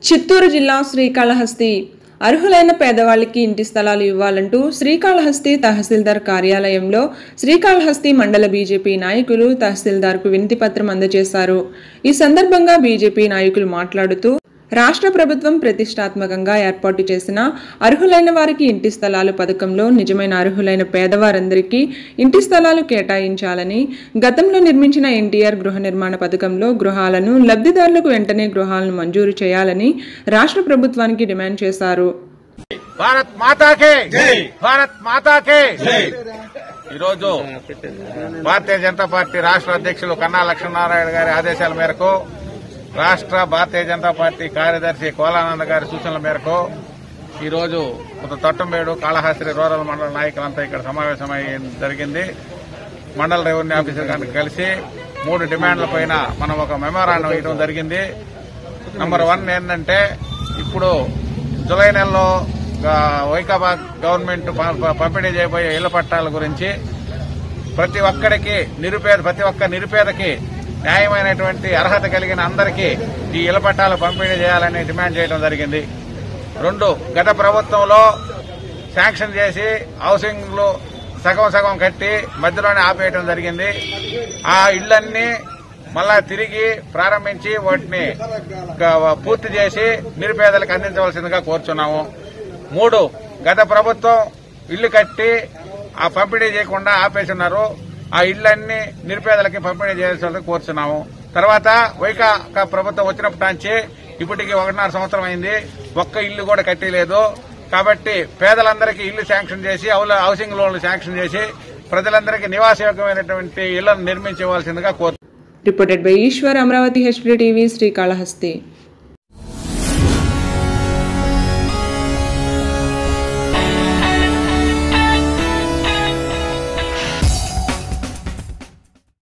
చిత్తూరు జిల్లా శ్రీకాళహస్తి అర్హులైన పేదవాళ్ళకి ఇంటి స్థలాలు ఇవ్వాలంటూ శ్రీకాళహస్తి తహసీల్దార్ కార్యాలయంలో శ్రీకాళహస్తి మండల బీజేపీ నాయకులు తహసీల్దార్కు వినతి పత్రం అందజేశారు ఈ సందర్భంగా బీజేపీ నాయకులు మాట్లాడుతూ రాష్ట్ర ప్రభుత్వం ప్రతిష్టాత్మకంగా ఏర్పాటు చేసిన అర్హులైన వారికి ఇంటి స్థలాలు పథకంలో నిజమైన అర్హులైన పేదవారందరికీ ఇంటి స్థలాలు కేటాయించాలని గతంలో నిర్మించిన ఎన్టీఆర్ గృహ నిర్మాణ పథకంలో గృహాలను లబ్ధిదారులకు వెంటనే గృహాలను మంజూరు చేయాలని రాష్ట్ర ప్రభుత్వానికి డిమాండ్ చేశారు భారత్ మాతాకే భారత్ మాతాకే ఈరోజు భారతీయ జనతా పార్టీ రాష్ట్ర అధ్యక్షులు కన్నా లక్ష్మీనారాయణ గారి ఆదేశాల మేరకు రాష్ట్ర భారతీయ జనతా పార్టీ కార్యదర్శి కోలానంద గారి సూచనల మేరకు ఈరోజు కొంత తొట్టంబేడు కాళహాస్త్రి రూరల్ మండల నాయకులంతా ఇక్కడ సమావేశమై జరిగింది మండల రెవెన్యూ ఆఫీసర్ గారిని కలిసి మూడు డిమాండ్ల పైన మనం ఒక మెమోరాండం ఇవ్వడం జరిగింది నంబర్ వన్ ఏంటంటే ఇప్పుడు జులై నెలలో ఆ, వైకాపా గవర్నమెంట్ ప- ప- పంపిణీ చేయబోయే ఇళ్ల పట్టాల గురించి ప్రతి ఒక్కరికి నిరుపేద ప్రతి ఒక్క నిరుపేదకి న్యాయమైనటువంటి అర్హత కలిగిన అందరికీ ఈ ఇళ్ల పట్టాలు పంపిణీ చేయాలని డిమాండ్ చేయడం జరిగింది రెండు గత ప్రభుత్వంలో శాంక్షన్ చేసి హౌసింగ్ లో సగం సగం కట్టి మధ్యలోనే ఆపేయడం జరిగింది ఆ ఇళ్లన్నీ మళ్ళా తిరిగి ప్రారంభించి వాటిని గ- పూర్తి చేసి నిరుపేదలకు అందించవలసిందిగా కోరుచున్నాము మూడు గత ప్రభుత్వం ఇల్లు కట్టి ఆ పంపిణీ చేయకుండా ఆపేస్తున్నారు ఆ ఇళ్లన్నీ నిరుపేదలకి పంపిణీ చేయాల్సిందిగా కోరుచున్నాము తర్వాత వైకాపా ప్రభుత్వం వచ్చినప్పటి నుంచి ఇప్పటికి ఒకటిన్నర సంవత్సరం అయింది ఒక్క ఇల్లు కూడా కట్టలేదు కాబట్టి పేదలందరికీ ఇల్లు శాంక్షన్ చేసి హౌల- హౌసింగ్ లోన్లు శాంక్షన్ చేసి ప్రజలందరికీ నివాసయోగ్యమైనటువంటి ఇళ్లను నిర్మించవలసిందిగా కోరు reported by Eswar Amaravati HD TV Srikalahasti